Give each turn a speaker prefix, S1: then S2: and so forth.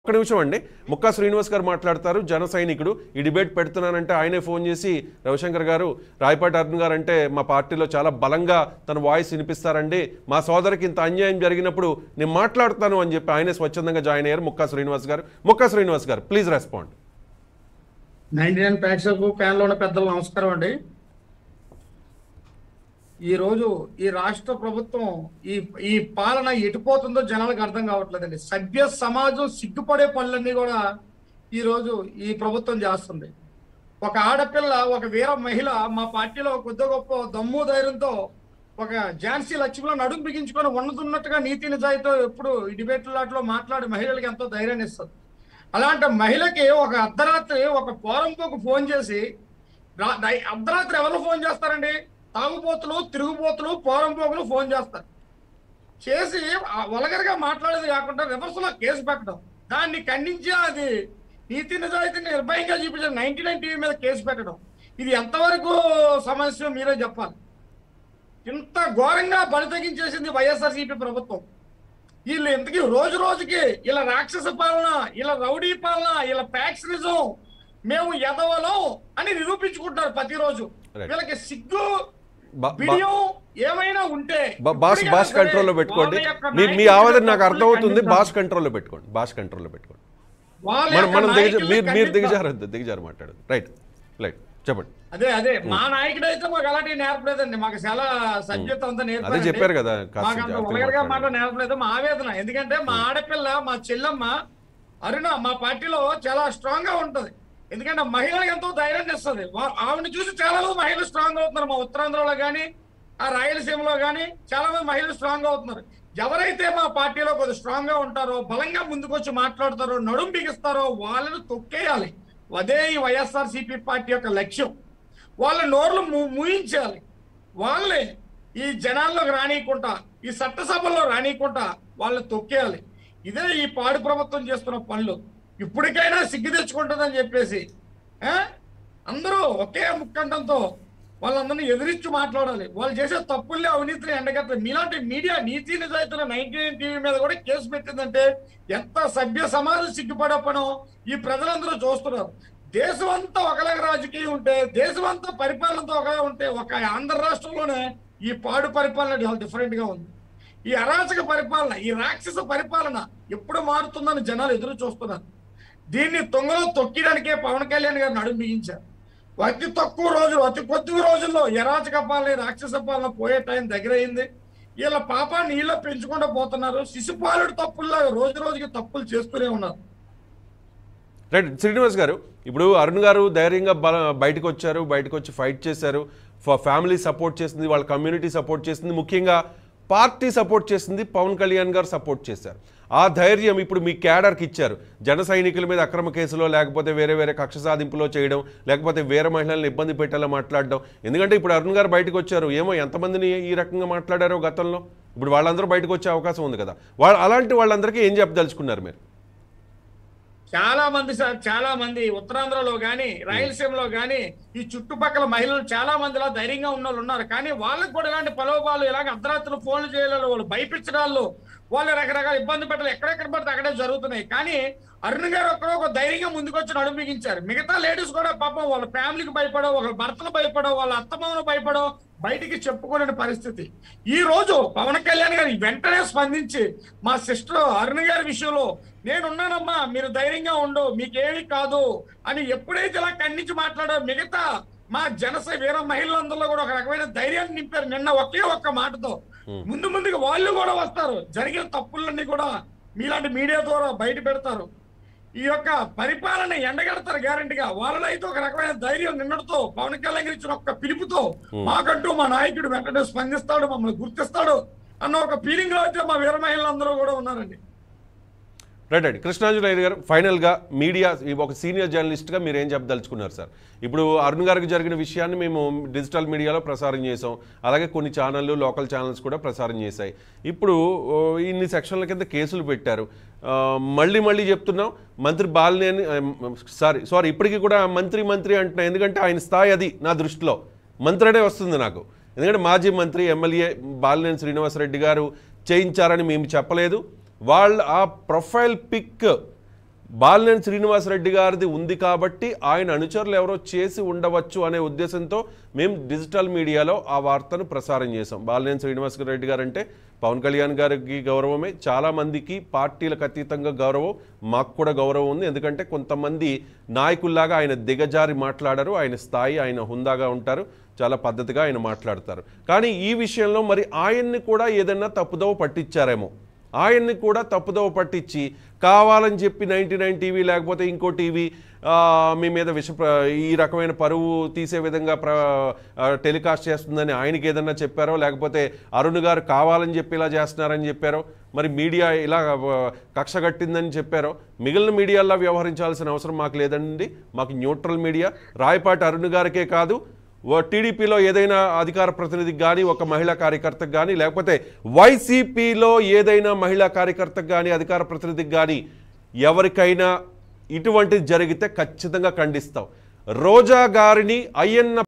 S1: ఒక్క నిమిషం అండి ముక్కా శ్రీనివాస్ గారు మాట్లాడతారు జన సైనికుడు ఈ డిబేట్ పెడుతున్నానంటే ఆయనే ఫోన్ చేసి రవిశంకర్ గారు రాయపాటి అరుణ్ గారు అంటే మా పార్టీలో చాలా బలంగా తన వాయిస్ వినిపిస్తారండి మా సోదరికి ఇంత అన్యాయం జరిగినప్పుడు నేను మాట్లాడుతాను అని చెప్పి ఆయనే స్వచ్ఛందంగా జాయిన్ అయ్యారు ముక్కా శ్రీనివాస్ గారు ముక్కా శ్రీనివాస్ గారు ప్లీజ్ రెస్పాండ్
S2: నైన్టీ నైన్ ప్రేక్షకు ప్యాన్లో ఉన్న పెద్దలు నమస్కారం అండి ఈ రోజు ఈ రాష్ట్ర ప్రభుత్వం ఈ ఈ పాలన ఎటుపోతుందో జనాలకు అర్థం కావట్లేదండి సభ్య సమాజం సిగ్గుపడే పనులన్నీ కూడా ఈ రోజు ఈ ప్రభుత్వం చేస్తుంది ఒక ఆడపిల్ల ఒక వీర మహిళ మా పార్టీలో కొద్ది గొప్ప దమ్ము ధైర్యంతో ఒక ఝాన్సీ లక్ష్మిలో నడుము బిగించుకొని ఉన్నతున్నట్టుగా నీతి నిజాయితీతో ఎప్పుడు ఈ డిబేట్లాట్లో మాట్లాడి మహిళలకు ఎంతో ధైర్యాన్ని ఇస్తుంది అలాంటి మహిళకి ఒక అర్ధరాత్రి ఒక పోరంపోకు ఫోన్ చేసి రా- నై- అర్ధరాత్రి ఎవరు ఫోన్ చేస్తారండి తాగుబోతులు తిరుగుబోతులు పోరంపోకులు ఫోన్ చేస్తారు చేసి ఆ వలగరగా మాట్లాడేది కాకుండా రివర్స్ లో కేసు పెట్టడం దాన్ని ఖండించి అది నీతి నిజాయితీని నిర్భయంగా చూపించిన నైన్టీ నైన్ టీవీ మీద కేసు పెట్టడం ఇది ఎంతవరకు సమస్య మీరే చెప్పాలి ఇంత ఘోరంగా బలి తగ్గించేసింది వైఎస్ఆర్సీపీ ప్రభుత్వం వీళ్ళు ఇంతకీ రోజు రోజుకి ఇలా రాక్షస పాలన ఇలా రౌడీ పాలన ఇలా ప్యాక్సినిజం మేము ఎదవలం అని నిరూపించుకుంటారు ప్రతిరోజు
S1: Right.
S2: వీళ్ళకి సిగ్గు
S1: బా- బా-
S2: బిడియం ఏమైనా ఉంటే
S1: బా- బాస్
S2: ఇప్పటికైనా
S1: బాస్
S2: సరే
S1: కంట్రోల్లో పెట్టుకోండి
S2: వాళ్ళ యొక్క
S1: మీ మీ
S2: నాయకుల
S1: ఆవేదన నాకు
S2: తప్పుల్ని
S1: అర్థమవుతుంది
S2: ఖండిద్దాం.
S1: బాస్ కంట్రోల్లో పెట్టుకోండి బాస్ కంట్రోల్లో పెట్టుకోండి
S2: వాళ్ళ
S1: మనం
S2: యొక్క
S1: మనం దిగజ
S2: నాయకుల్ని
S1: మీరు మీరు
S2: ఖండిద్దాం.
S1: దిగజారద్దు దిగజారు మాట్లాడదు రైట్ రైట్ చెప్పండి
S2: అదే అదే మా నాయకుడు అయితే మాకు అలాంటి నేర్పలేదండి మాకు చాలా సభ్యత అంతా
S1: అదే
S2: నేర్పారండి.
S1: చెప్పారు కదా కాస్త
S2: మాకు అంత
S1: జాగ్రత్తగా
S2: ఉలగరగా మాట
S1: మాట్లాడండి.
S2: నేర్పలేదు మా ఆవేదన ఎందుకంటే మా ఆడపిల్ల మా చెల్లెమ్మ అరుణ మా పార్టీలో చాలా స్ట్రాంగ్ గా ఉంటది ఎందుకంటే మహిళలకు ఎంతో ధైర్యాన్ని ఇస్తుంది వా- ఆవిడని చూసి చాలా మంది మహిళలు స్ట్రాంగ్ అవుతున్నారు మా ఉత్తరాంధ్రలో కానీ ఆ రాయలసీమలో కానీ చాలా మంది మహిళలు స్ట్రాంగ్ అవుతున్నారు ఎవరైతే మా పార్టీలో కొద్దిగా స్ట్రాంగ్ గా ఉంటారో బలంగా ముందుకొచ్చి మాట్లాడతారో నడుం బిగిస్తారో వాళ్ళని తొక్కేయాలి అదే ఈ వైఎస్ఆర్ సిపి పార్టీ యొక్క లక్ష్యం వాళ్ళ నోర్లు ము- మూయించాలి వాళ్ళని ఈ జనాల్లోకి రానియకుండా ఈ చట్టసభల్లో రానియకుండా వాళ్ళని తొక్కేయాలి ఇదే ఈ పాడు ప్రభుత్వం చేస్తున్న పనులు ఇప్పటికైనా సిగ్గు తెచ్చుకుంటుందని చెప్పేసి ఆ? అందరూ ఒకే ముక్కంఠంతో వాళ్ళందరినీ ఎదిరించి మాట్లాడాలి వాళ్ళు చేసే తప్పుల్ని అవినీతిని ఎండగట్టాలి మీలాంటి మీడియా నీతి నిజాయితీల నైన్టీ నైన్ టీవీ మీద కూడా కేసు పెట్టిందంటే ఎంత సభ్య సమాజం సిగ్గుపడే పనో ఈ ప్రజలందరూ చూస్తున్నారు దేశం అంతా ఒకలాగా రాజకీయం ఉంటే దేశం అంతా పరిపాలనతో ఒకలా ఉంటే ఒక ఆంధ్ర రాష్ట్రంలోనే ఈ పాడు పరిపాలన చాలా డిఫరెంట్ గా ఉంది ఈ అరాచక పరిపాలన ఈ రాక్షస పరిపాలన ఎప్పుడు మారుతుందని జనాలు ఎదురు చూస్తున్నారు దీన్ని తొంగలో తొక్కడానికే పవన్ కళ్యాణ్ గారు నడుము బిగించారు అతి తక్కువ రోజులు అతి కొద్ది రోజుల్లో ఎరాచక పాలన ఈ రాక్షస పాలన పోయే టైం దగ్గర అయింది వీళ్ళ పాపాన్ని వీళ్ళ పెంచుకుంటూ పోతున్నారు శిశుపాలుడు తప్పుల్లో రోజు రోజుకి తప్పులు చేస్తూనే ఉన్నారు
S1: రైట్ శ్రీనివాస్ గారు ఇప్పుడు అరుణ్ గారు ధైర్యంగా బల బయటకు వచ్చారు బయటకు వచ్చి ఫైట్ చేశారు ఫ- ఫ్యామిలీ సపోర్ట్ చేసింది వాళ్ళ కమ్యూనిటీ సపోర్ట్ చేసింది ముఖ్యంగా పార్టీ సపోర్ట్ చేసింది పవన్ కళ్యాణ్ గారు సపోర్ట్ చేశారు ఆ ధైర్యం ఇప్పుడు మీ క్యాడర్కి ఇచ్చారు జన సైనికుల మీద అక్రమ కేసులో లేకపోతే వేరే వేరే కక్ష సాధింపులో చేయడం లేకపోతే వేరే మహిళలను ఇబ్బంది పెట్టేలా మాట్లాడడం ఎందుకంటే ఇప్పుడు అరుణ్ గారు బయటకు వచ్చారు ఏమో ఎంతమందిని ఈ రకంగా మాట్లాడారో గతంలో ఇప్పుడు వాళ్ళందరూ బయటకు వచ్చే అవకాశం ఉంది కదా వాళ్ళు అలాంటి వాళ్ళందరికీ ఏం చెప్పదలుచుకున్నారు మీరు
S2: చాలా మంది సార్ చాలా మంది ఉత్తరాంధ్రలో గాని రాయలసీమలో గాని ఈ చుట్టుపక్కల మహిళలు చాలా మందిలా ధైర్యంగా ఉన్న వాళ్ళు ఉన్నారు కానీ వాళ్ళకి కూడా ఇలాంటి ప్రలోభాలు ఇలాగ అర్ధరాత్రులు ఫోన్లు చేయాలి వాళ్ళు భయపించడాలు వాళ్ళు రకరకాల ఇబ్బంది పెట్టాలి ఎక్కడెక్కడ పడితే అక్కడే జరుగుతున్నాయి కానీ అరుణ్ గారు ఒక్కరో ఒక ధైర్యంగా ముందుకొచ్చి నడుమిగించారు మిగతా లేడీస్ కూడా పాపం వాళ్ళ ఫ్యామిలీకి భయపడో వాళ్ళ భర్తలు భయపడో వాళ్ళ అత్తమామలు భయపడో బయటికి చెప్పుకోలేని పరిస్థితి ఈ రోజు పవన్ కళ్యాణ్ గారు వెంటనే స్పందించి మా సిస్టర్ అరుణ్ గారి విషయంలో నేనున్నానమ్మా మీరు ధైర్యంగా ఉండు మీకేమీ కాదు అని ఎప్పుడైతే ఇలా ఖండించి మాట్లాడో మిగతా మా జనస వీర మహిళలందరిలో కూడా ఒక రకమైన ధైర్యాన్ని నింపారు నిన్న ఒకే ఒక్క మాటతో ముందు ముందుగా వాళ్ళు కూడా వస్తారు జరిగిన తప్పులన్నీ కూడా మీలాంటి మీడియా ద్వారా బయట పెడతారు ఈ యొక్క పరిపాలన ఎండగడతారు గ్యారంటీగా వాళ్ళలో అయితే ఒక రకమైన ధైర్యం నిన్నటితో పవన్ కళ్యాణ్ గారు ఇచ్చిన ఒక్క పిలుపుతో మాకంటూ మా నాయకుడు వెంటనే స్పందిస్తాడు మమ్మల్ని గుర్తిస్తాడు అన్న ఒక ఫీలింగ్ లో అయితే మా వీర మహిళలందరూ కూడా ఉన్నారండి
S1: రైట్ అండి కృష్ణాంజనేయ గారు ఫైనల్గా మీడియా ఈ ఒక సీనియర్ జర్నలిస్ట్గా మీరు ఏం చెప్పదలుచుకున్నారు సార్ ఇప్పుడు అరుణ్ గారికి జరిగిన విషయాన్ని మేము డిజిటల్ మీడియాలో ప్రసారం చేసాం అలాగే కొన్ని ఛానళ్ళు లోకల్ ఛానల్స్ కూడా ప్రసారం చేశాయి ఇప్పుడు ఓ, ఇన్ని సెక్షన్ల కింద కేసులు పెట్టారు ఆ, మళ్ళీ మళ్ళీ చెప్తున్నాం మంత్రి బాలినేని సారీ సారీ ఇప్పటికీ కూడా మంత్రి మంత్రి అంటున్నా ఎందుకంటే ఆయన స్థాయి అది నా దృష్టిలో మంత్రి అనే వస్తుంది నాకు ఎందుకంటే మాజీ మంత్రి ఎమ్మెల్యే బాలినేని శ్రీనివాసరెడ్డి గారు చేయించారని మేము చెప్పలేదు వాళ్ళ ఆ ప్రొఫైల్ పిక్ బాలినేని శ్రీనివాసరెడ్డి గారిది ఉంది కాబట్టి ఆయన అనుచరులు ఎవరో చేసి ఉండవచ్చు అనే ఉద్దేశంతో మేము డిజిటల్ మీడియాలో ఆ వార్తను ప్రసారం చేసాం బాలినేని శ్రీనివాసరెడ్డి గారు అంటే పవన్ కళ్యాణ్ గారికి గౌరవమే చాలా మందికి పార్టీలకు అతీతంగా గౌరవం మాకు కూడా గౌరవం ఉంది ఎందుకంటే కొంతమంది నాయకుల్లాగా ఆయన దిగజారి మాట్లాడారు ఆయన స్థాయి ఆయన హుందాగా ఉంటారు చాలా పద్ధతిగా ఆయన మాట్లాడతారు కానీ ఈ విషయంలో మరి ఆయన్ని కూడా ఏదైనా తప్పుదోవ పట్టించారేమో ఆయన్ని కూడా తప్పుదోవ పట్టించి కావాలని చెప్పి నైంటీ నైన్ టీవీ లేకపోతే ఇంకో టీవీ ఆ, మీ మీద విష ప్ర- ఈ రకమైన పరువు తీసే విధంగా ప్ర ఆ, టెలికాస్ట్ చేస్తుందని ఆయనకి ఏదన్నా చెప్పారో లేకపోతే అరుణ్ గారు కావాలని చెప్పి ఇలా చేస్తున్నారని చెప్పారో మరి మీడియా ఇలా ఆ, కక్ష కట్టిందని చెప్పారో మిగిలిన మీడియాల్లో వ్యవహరించాల్సిన అవసరం మాకు లేదండి మాకు న్యూట్రల్ మీడియా రాయపాటి అరుణ్ గారికే కాదు ఓ టీడీపీలో ఏదైనా అధికార ప్రతినిధికి కానీ ఒక మహిళా కార్యకర్తకు కానీ లేకపోతే వైసీపీలో ఏదైనా మహిళా కార్యకర్తకు కానీ అధికార ప్రతినిధికి కానీ ఎవరికైనా ఇటువంటిది జరిగితే ఖచ్చితంగా ఖండిస్తాం రోజా గారిని అయ్యన్న